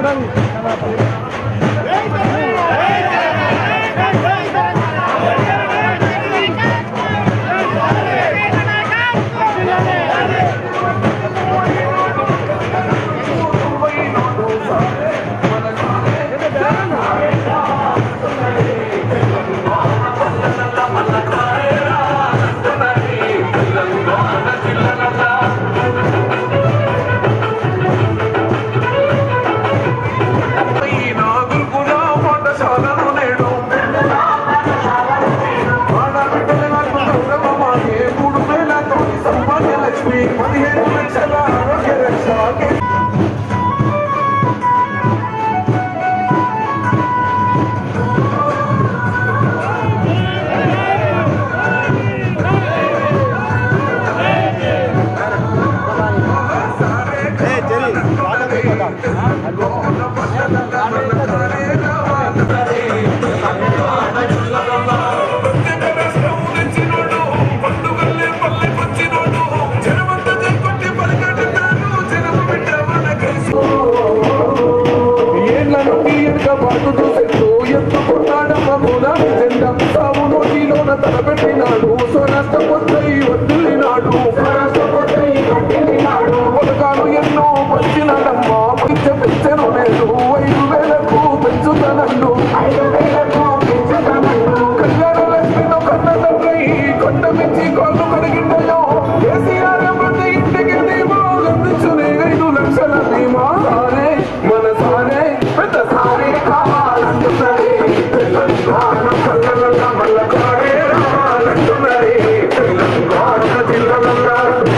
పదిహేను లక్షల ఆరోగ్య రక్ష ఏళ్ళ నుండి ఎనక బాటుతూ సెట్టు ఎత్తుకున్నాడమ్మ మూలాలి జెండా సాగు నోటిలోన తలపెట్టినాడు స్వరాష్ట్రపొద్దై వదిలినాడు పథకాలు ఎన్నో పంచినాడమ్మ పిచ్చ పిచ్చను లేదు ఐదు వేలకు పెంచుతానండు కళ్యాణ లక్ష్మితో కన్న తండ్రి కొండ మించి కాళ్ళు కడిగిండయో కేసీఆర్ ప్రతి ఇంటికి ధీమా అందించునే ఐదు లక్షల ధీమా సారే మన సారే పెద్ద సారే కావాలంటున్నది తెలంగాణ కళ్ళ మల్ల కాడే రావాలంటున్నది తెలంగాణ జిల్లాలల్లా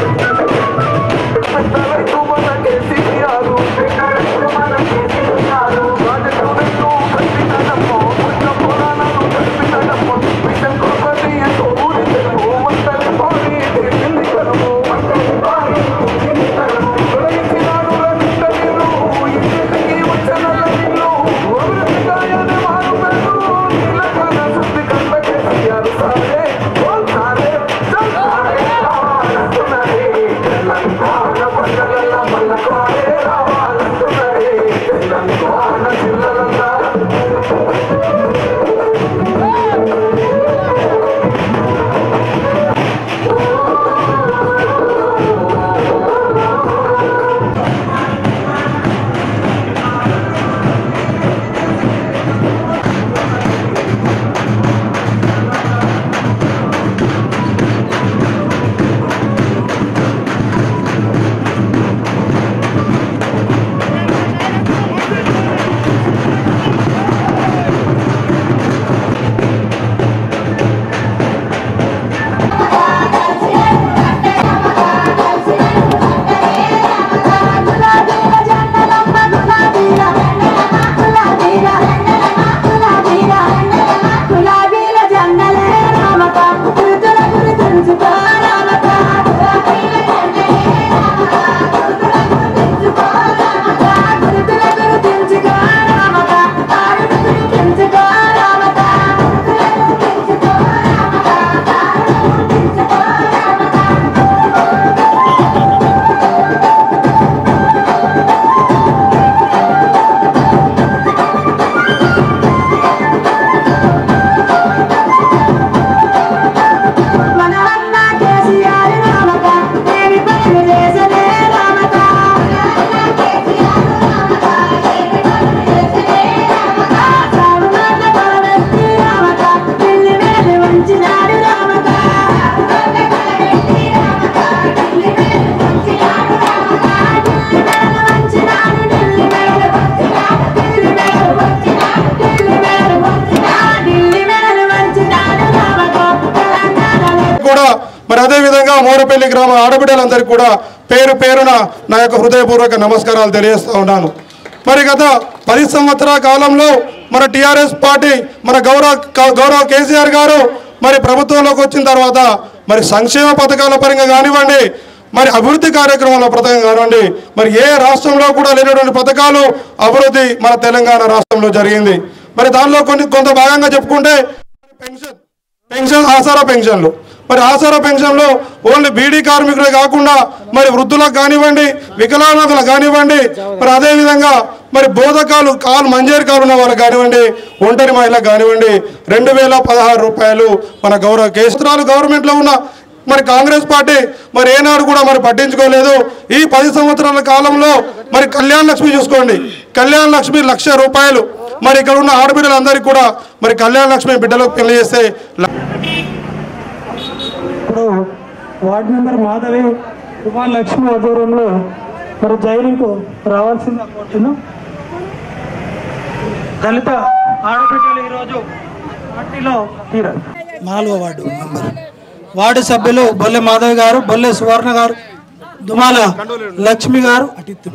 పెద్ద రైతు మన కేసీఆర్ పెద్ద రైతు మన కేసీఆర్ రాజకీయాలను కట్టినడమ్మో పుట్ట పురాణాలు కలిపినడమ్మో విషం కొబ్బరి ఎంతో ఊరి తెలుగు మంటలి పాడి తెలిసింది కలము మంటలి పాడి తెలిసింది కలము తొలగించినాడు రవింద నీరు ఇంటికి వచ్చిన నీళ్ళు అభివృద్ధి గాయని మారు పెళ్ళు నీలకన శుద్ధి కళ్ళ కేసీఆర్ సారే ఓ సారే చల్ సారే కావాలంటున్నది తెలంగాణ పంటల మల్ల కాడే రావాలంటున్నది తెలంగాణ జిల్లాలల్లా మనవన్న కేసీఆర్ రామక దేవి పని చేసలే రామక సాగుమాత పరవెత్తి రామక పిల్లి వేలు వంచినాడు రామక ఢిల్లీ వేలు వంచినాడు ఢిల్లీ వేలు వంచినాడు ఢిల్లీ వేలు వంచినాడు ఢిల్లీ వేలు వంచినాడు ఢిల్లీ వేలు వంచినాడు రామక తెలంగాణలో కూడా మరి అదే విధంగా మోరపల్లి గ్రామ ఆడబిడ్డలందరికీ కూడా పేరు పేరున నా యొక్క హృదయపూర్వక నమస్కారాలు తెలియజేస్తూ ఉన్నాను మరి గత పది సంవత్సరాల కాలంలో మన టిఆర్ఎస్ పార్టీ మన గౌరవ గౌరవ కేసీఆర్ గారు మరి ప్రభుత్వంలోకి వచ్చిన తర్వాత మరి సంక్షేమ పథకాల పరంగా కానివ్వండి మరి అభివృద్ధి కార్యక్రమాల పథకం కానివ్వండి మరి ఏ రాష్ట్రంలో కూడా లేనటువంటి పథకాలు అభివృద్ధి మన తెలంగాణ రాష్ట్రంలో జరిగింది మరి దానిలో కొన్ని కొంత భాగంగా చెప్పుకుంటే పెన్షన్ పెన్షన్ ఆసారా పెన్షన్లు మరి ఆసారా పెన్షన్లు ఓన్లీ బీడీ కార్మికులే కాకుండా మరి వృద్ధులకు కానివ్వండి వికలాంగులకు కానివ్వండి మరి అదేవిధంగా మరి బోధకాలు కాలు మంజేరు కాలు ఉన్న వాళ్ళకి కానివ్వండి ఒంటరి మహిళలకు కానివ్వండి రెండు వేల పదహారు రూపాయలు మన గౌరవ కేసరాలు గవర్నమెంట్లో ఉన్న మరి కాంగ్రెస్ పార్టీ మరి ఏనాడు కూడా మరి పట్టించుకోలేదు ఈ పది సంవత్సరాల కాలంలో మరి కళ్యాణ లక్ష్మి చూసుకోండి కళ్యాణ లక్ష్మి లక్ష రూపాయలు మరి ఇక్కడ ఉన్న ఆడబిడ్డలందరికీ కూడా మరి కళ్యాణ లక్ష్మి బిడ్డలకు పెళ్లి చేస్తే ల- ఇప్పుడు వార్డు మెంబర్ మాధవి కుమార్ లక్ష్మి ఆధ్వర్యంలో మరి జైలుకు రావాల్సింది కోరుతున్నాం దళిత ఆడబిడ్డలు ఈరోజు పార్టీలో తీరారు నాలుగో వార్డు మెంబర్ వార్డు సభ్యులు బొల్లె మాధవి గారు బొల్లె సువర్ణ గారు దుమాల లక్ష్మి గారు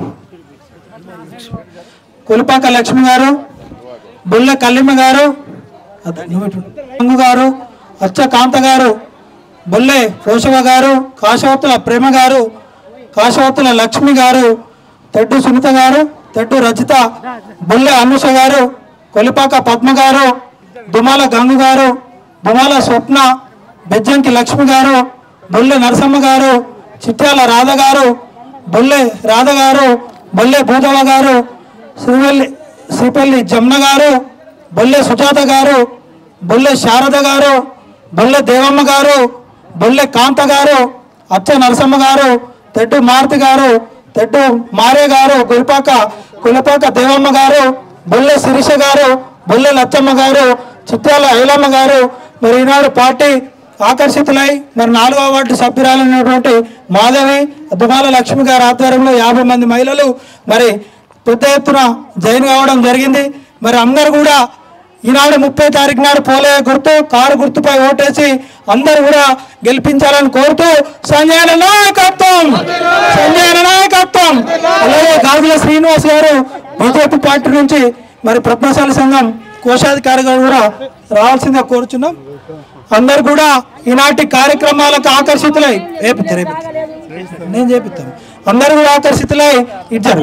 కులిపాక లక్ష్మి గారు బొల్లె కల్లిమ గారు అదే, నువ్వు ఇటు. గంగు గారు అచ్చ కాంత గారు బొల్లె పోషవ గారు కాశవత్తుల ప్రేమ గారు కాశవత్తుల లక్ష్మి గారు తెడ్డు సునీత గారు తెడ్డు రజిత బొల్లె అనుష గారు కొలిపాక పద్మ గారు దుమాల గంగు గారు దుమాల స్వప్న బెజ్జంకి లక్ష్మి గారు బొల్లె నరసమ్మ గారు చిట్యాల రాధ గారు బొల్లె రాధ గారు బొల్లె భూదవ గారు శ్రీవల్లి శ్రీపల్లి జమ్న గారు బొల్లె సుజాత గారు బొల్లె శారద గారు బొల్లె దేవమ్మ గారు బొల్లె కాంత గారు అచ్చ నరసమ్మ గారు తెడ్డు మారుతి గారు తెడ్డు మారే గారు గురిపాక కులపాక దేవమ్మ గారు బొల్లె శిరీష గారు బొల్లె లచ్చమ్మ గారు చిత్రాల ఐలమ్మ గారు మరి ఈనాడు పార్టీ ఆకర్షితులై మరి నాలుగవ వార్డు సభ్యురాలైనటువంటి మాధవి దుమాల లక్ష్మి గారి ఆధ్వర్యంలో యాభై మంది మహిళలు మరి పెద్ద ఎత్తున జైన్ కావడం జరిగింది మరి అందరు కూడా ఈనాడు ముప్పై తారీఖు నాడు పోలే గుర్తు కారు గుర్తుపై ఓటేసి అందరూ కూడా గెలిపించాలని కోరుతూ సంజయన నాయకత్వం సంజయన నాయకత్వం అలాగే గాజుల శ్రీనివాస్ గారు బీజేపీ పార్టీ నుంచి మరి ప్రజ్ఞాశాల సంఘం కోశాధికారి గారు కూడా రావాల్సిందిగా కోరుచున్నాం అందరు కూడా ఈనాటి కార్యక్రమాలకు ఆకర్షితులై రేపిస్తారు రేపిస్తారు నేను చేపిస్తాను అందరూ కూడా ఆకర్షితులై ఇచ్చారు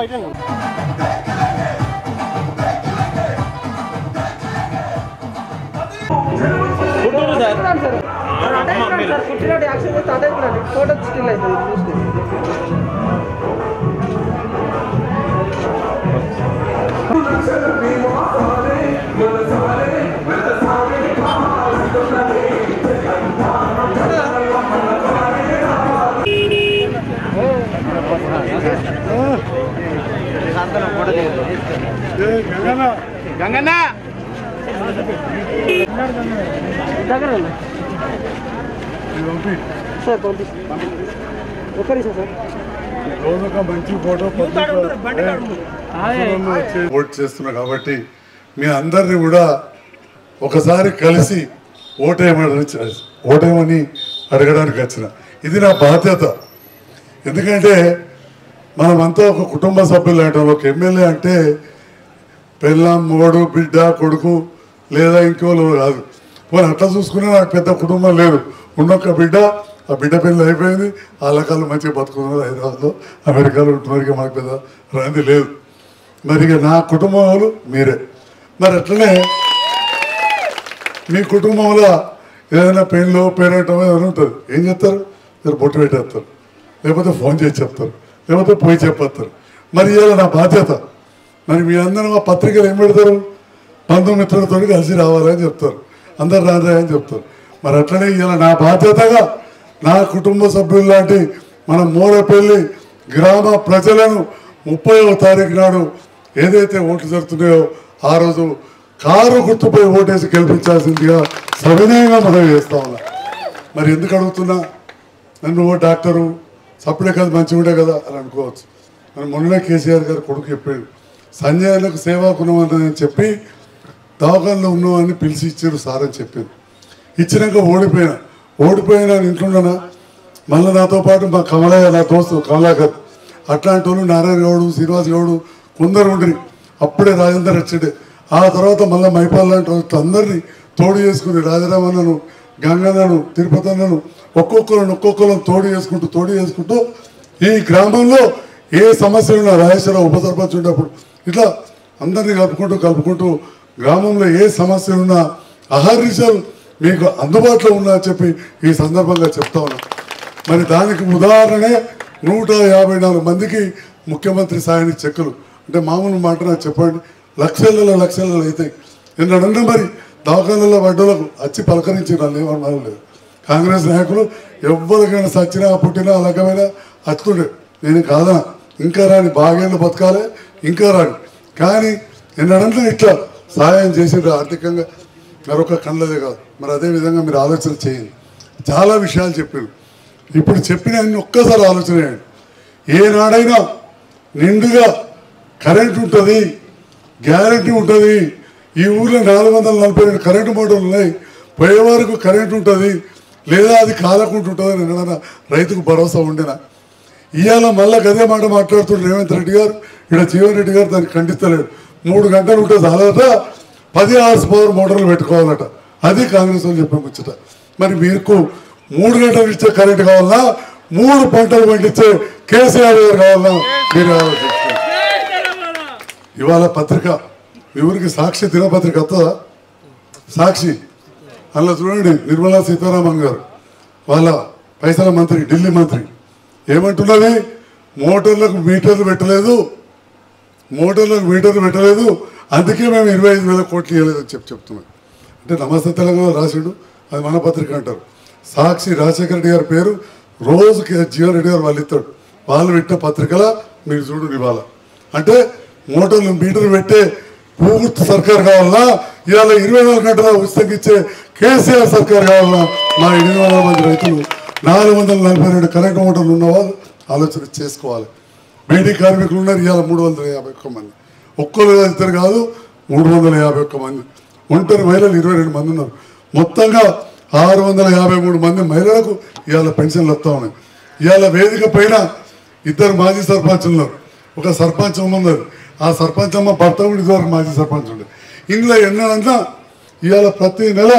రోజొక మంచి ఫోటో ఓట్ చేస్తున్నా కాబట్టి మీ అందరిని కూడా ఒకసారి కలిసి ఓటేయమని ఓటేయమని అడగడానికి వచ్చిన ఇది నా బాధ్యత ఎందుకంటే మనమంతా ఒక కుటుంబ సభ్యులు అంటాం ఒక ఎమ్మెల్యే అంటే పెళ్ళాం మొగడు బిడ్డ కొడుకు లేదా ఇంకోళ్ళు కాదు పోనీ అట్లా చూసుకునే నాకు పెద్ద కుటుంబం లేదు ఉన్నొక్క బిడ్డ ఆ బిడ్డ పెళ్ళి అయిపోయింది వాళ్ళకాలు మంచిగా బతుకుతున్నారు హైదరాబాద్లో అమెరికాలో ఉంటున్నారు ఇక మనకు పెద్ద రంది లేదు మరి ఇక నా కుటుంబం వాళ్ళు మీరే మరి అట్లనే మీ కుటుంబంలో ఏదైనా పెళ్ళో పేరెంటో ఏదైనా ఉంటుంది ఏం చెప్తారు మీరు బొట్టు పెట్టేస్తారు లేకపోతే ఫోన్ చేసి చెప్తారు లేకపోతే పోయి చెప్పేస్తారు మరి ఇవాళ నా బాధ్యత మరి మీ అందరూ ఆ పత్రికలు ఏం పెడతారు బంధుమిత్రులతో కలిసి రావాలని చెప్తారు అందరు రాదా అని చెప్తారు మరి అట్లనే ఇవాళ నా బాధ్యతగా నా కుటుంబ సభ్యులు లాంటి మన మూలపల్లి గ్రామ ప్రజలను ముప్పైవ తారీఖు నాడు ఏదైతే ఓట్లు జరుగుతున్నాయో ఆ రోజు కారు గుర్తుపై ఓటేసి గెలిపించాల్సిందిగా సవినయంగా మనం చేస్తా ఉన్నా మరి ఎందుకు అడుగుతున్నా నన్ను ఓ డాక్టరు సప్లై కదా మంచిగా ఉండే కదా అని అనుకోవచ్చు మరి మొన్ననే కేసీఆర్ గారు కొడుకు చెప్పాడు సంజయ్లకు సేవా గుణం అని చెప్పి దవాఖానలో ఉన్నామని పిలిచి ఇచ్చారు సార్ అని చెప్పింది ఇచ్చినాక ఓడిపోయినా ఓడిపోయినా నేను ఇంట్లోనా మళ్ళీ నాతో పాటు మా కమలయ్య నా దోస్తు కమలాకర్ అట్లాంటి వాళ్ళు నారాయణ గౌడు శ్రీనివాస్ గౌడు కొందరు ఉండ్రి అప్పుడే రాజేందర్ వచ్చాడు ఆ తర్వాత మళ్ళీ మైపాల్ లాంటి వాళ్ళు అందరినీ తోడు చేసుకుని రాజరామన్నను గంగన్నను తిరుపతి అన్నను ఒక్కొక్కరిని ఒక్కొక్కరిని తోడు చేసుకుంటూ తోడు చేసుకుంటూ ఈ గ్రామంలో ఏ సమస్య ఉన్నా రాజేశ్వరరావు ఉప సర్పంచ్ ఉన్నప్పుడు ఇట్లా అందరినీ కలుపుకుంటూ కలుపుకుంటూ గ్రామంలో ఏ సమస్య ఉన్నా అహర్నిశలు మీకు అందుబాటులో ఉన్నా అని చెప్పి ఈ సందర్భంగా చెప్తా ఉన్నా మరి దానికి ఉదాహరణే నూట యాభై నాలుగు మందికి ముఖ్యమంత్రి సాయానికి చెక్కులు అంటే మామూలు మాట నాకు చెప్పండి లక్షలలో లక్షలలో అవుతాయి ఎందుకంటే మరి దవాఖానలో పడ్డలకు వచ్చి పలకరించి వాళ్ళు ఏమన్నారు లేదు కాంగ్రెస్ నాయకులు ఎవరికైనా సచ్చినా పుట్టినా అలాగమైనా అత్తుండే నేను కాదనా ఇంకా రాని బాగేళ్ళు బతకాలి ఇంకా రాని కానీ ఎన్నడంటే ఇట్లా సహాయం చేసిండ్రు ఆర్థికంగా మరొక కళ్ళదే కాదు మరి అదే విధంగా మీరు ఆలోచన చేయండి చాలా విషయాలు చెప్పారు ఇప్పుడు చెప్పిన అన్ని ఒక్కసారి ఆలోచన చేయండి ఏనాడైనా నిండుగా కరెంట్ ఉంటుంది గ్యారంటీ ఉంటుంది ఈ ఊర్లో నాలుగు వందల నలభై రెండు కరెంటు మోటార్లు ఉన్నాయి పోయే వరకు కరెంట్ ఉంటుంది లేదా అది కాలకుండా ఉంటుంది అని ఏమన్నా రైతుకు భరోసా ఉండేనా ఇవాళ మళ్ళా గదే మాట మాట్లాడుతున్న రేవంత్ రెడ్డి గారు ఇక్కడ జీవన్ రెడ్డి గారు దాన్ని ఖండిస్తలేడు మూడు గంటలు ఉంటే చాలట పది అవర్స్ పవర్ మోటార్లు పెట్టుకోవాలట అది కాంగ్రెస్ వాళ్ళు చెప్పే ముచ్చట మరి మీకు మూడు గంటలు ఇచ్చే కరెంట్ కావాలన్నా మూడు పంటలు పండించే కేసీఆర్ గారు కావాలన్నా మీరు ఆలోచించుకోండి ఇవాళ పత్రిక మీ ఊరికి సాక్షి దినపత్రిక వస్తుందా సాక్షి అందులో చూడండి నిర్మలా సీతారామన్ గారు వాళ్ళ పైసల మంత్రి ఢిల్లీ మంత్రి ఏమంటున్నది మోటార్లకు మీటర్లు పెట్టలేదు మోటార్లకు మీటర్లు పెట్టలేదు అందుకే మేము ఇరవై ఐదు వేల కోట్లు ఇవ్వలేదని చెప్పి చెప్తున్నాం అంటే నమస్తే తెలంగాణ రాసిండు అది మన పత్రిక అంటారు సాక్షి రాజశేఖర రెడ్డి గారి పేరు రోజుకి జీవన్ రెడ్డి గారు వాళ్ళు ఇస్తాడు వాళ్ళు పెట్టిన పత్రికల మీరు చూడు ఇవాళ అంటే మోటార్లు మీటర్లు పెట్టే పూర్తి సర్కార్ కావాలన్నా ఇవాళ ఇరవై నాలుగు గంటల ఉచితంగా ఇచ్చే కేసీఆర్ సర్కార్ కావాలన్నా మా ఎనిమిది వందల మంది రైతులు నాలుగు వందల నలభై రెండు కరెంటు మోటార్లు ఉన్న వాళ్ళు ఆలోచన చేసుకోవాలి బీడీ కార్మికులు ఉన్నారు ఇవాళ మూడు వందల యాభై ఒక్క మంది ఒక్కరు కాదు, ఇద్దరు కాదు మూడు వందల యాభై ఒక్క మంది ఒంటరి మహిళలు ఇరవై రెండు మంది ఉన్నారు మొత్తంగా ఆరు వందల యాభై మూడు మంది మహిళలకు ఇవాళ పెన్షన్లు వస్తూ ఉన్నాయి ఇవాళ వేదిక పైన ఇద్దరు మాజీ సర్పంచులు ఉన్నారు ఒక సర్పంచ్ అమ్మ ఉన్నారు ఆ సర్పంచ్ అమ్మ భర్త కూడా ఇదివరకు మాజీ సర్పంచ్ ఉండే ఇందులో ఎన్నడంతా ఇవాళ ప్రతి నెల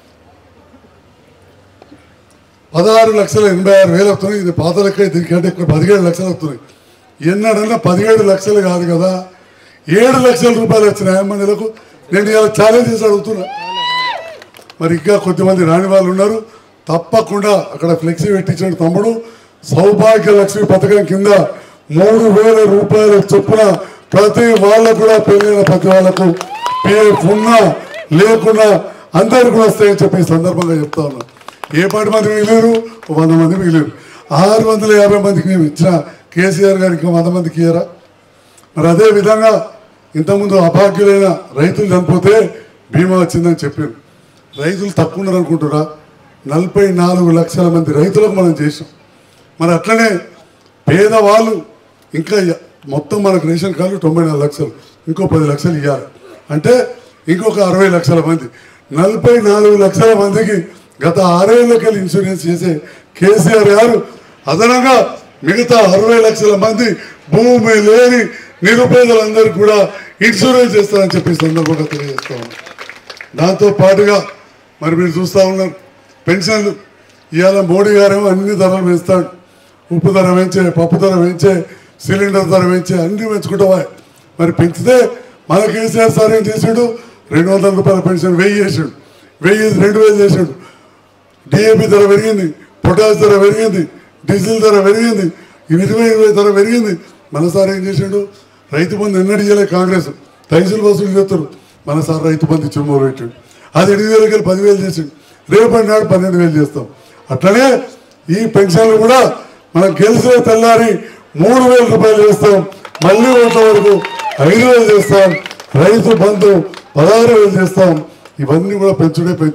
పదహారు లక్షల ఎనభై ఆరు వేలు వస్తున్నాయి ఇది పాత లెక్క దీనికంటే ఇక్కడ పదిహేడు లక్షలు వస్తున్నాయి ఎన్నడన్నా పదిహేడు లక్షలు కాదు కదా ఏడు లక్షల రూపాయలు వచ్చినాయి అమ్మ నెలకు నేను ఇలా ఛాలెంజ్ చేసి అడుగుతున్నా మరి ఇంకా కొద్దిమంది రాని వాళ్ళు ఉన్నారు తప్పకుండా అక్కడ ఫ్లెక్సీ పెట్టించిన తమ్ముడు సౌభాగ్య లక్ష్మి పథకం కింద మూడు వేల రూపాయల చొప్పున ప్రతి వాళ్ళకు కూడా పెళ్ళైన ప్రతి వాళ్ళకు పిఎఫ్ ఉన్నా లేకున్నా అందరు కూడా వస్తాయని చెప్పి ఈ సందర్భంగా చెప్తా ఉన్నాం ఏ పాటి మంది మిగిలేరు ఓ వంద మంది మిగిలేరు ఆరు వందల యాభై మందికి మేము ఇచ్చిన కేసీఆర్ గారికి ఇంకా వంద మందికి ఇయ్యరా మరి అదే విధంగా ఇంతకుముందు అభాగ్యులైన రైతులు చనిపోతే బీమా వచ్చిందని చెప్పారు రైతులు తక్కువ ఉన్నారు అనుకుంటురా నలభై నాలుగు లక్షల మంది రైతులకు మనం చేసాం మరి అట్లనే పేదవాళ్ళు ఇంకా య- మొత్తం మనకు రేషన్ కార్డు తొంభై నాలుగు లక్షలు ఇంకో పది లక్షలు ఇవ్వాలి అంటే ఇంకొక అరవై లక్షల మంది నలభై నాలుగు లక్షల మందికి గత ఆరేళ్ళకెళ్ళి ఇన్సూరెన్స్ చేసే కేసీఆర్ గారు అదనంగా మిగతా అరవై లక్షల మంది భూమి లేని నిరుపేదలందరికీ కూడా ఇన్సూరెన్స్ చేస్తారని చెప్పి ఈ సందర్భంగా తెలియజేస్తా ఉన్నాను దాంతో పాటుగా మరి మీరు చూస్తూ ఉన్నారు పెన్షన్లు ఇవాళ మోడీ గారేమో అన్ని ధరలు పెంచుతాడు ఉప్పు ధర పెంచే పప్పు ధర పెంచే సిలిండర్ ధర పెంచే అన్ని పెంచుకుంటావా మరి పెంచితే మన కేసీఆర్ సార్ ఏం చేసాడు రెండు వందల రూపాయల పెన్షన్ వెయ్యి చేసాడు వెయ్యి రెండు వేలు చేసాడు డిఏపి ధర పెరిగింది పొటాష్ ధర పెరిగింది డీజిల్ ధర పెరిగింది ఇరవై ఇరవై ధర పెరిగింది మన సార్ ఏం చేసాడు రైతు బంధు ఎన్నడూ చేయలేదు కాంగ్రెస్ తైసులు వసూలు చేస్తారు మన సార్ రైతు బంధు ఇచ్చి మొదలు పెట్టాడు అది ఎనిమిది వేలకి వెళ్ళి పదివేలు చేసాడు రేపటి నాడు పన్నెండు వేలు చేస్తాం అట్లనే ఈ పెన్షన్లు కూడా మనం గెలిచిన తెల్లారి మూడు వేల రూపాయలు చేస్తాం మళ్ళీ ఓట్ల వరకు ఐదు వేలు చేస్తాం రైతు బంధు పదహారు వేలు చేస్తాం ఇవన్నీ కూడా పెంచుడే పెంచు